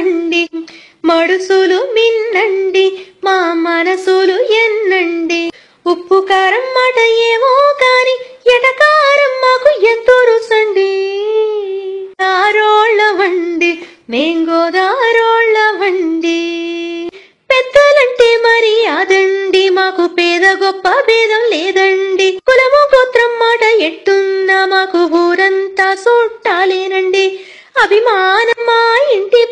ఎరగండి మడుసులు మిన్నండి మా మనసులు ఎన్నండి ఉప్పు కారం మాట ఏమో కాని ఎటకారం మాకు ఎంతో రుసండి దారోళ్ళ వండి మేంగోదారోళ్ళ వండి పెద్దలంటే మరి అదండి మాకు పేద గొప్ప భేదం లేదండి కులము గోత్రం మాట ఎట్టున్నా మాకు ఊరంతా చుట్టాలేనండి అభిమానం మా ఇంటి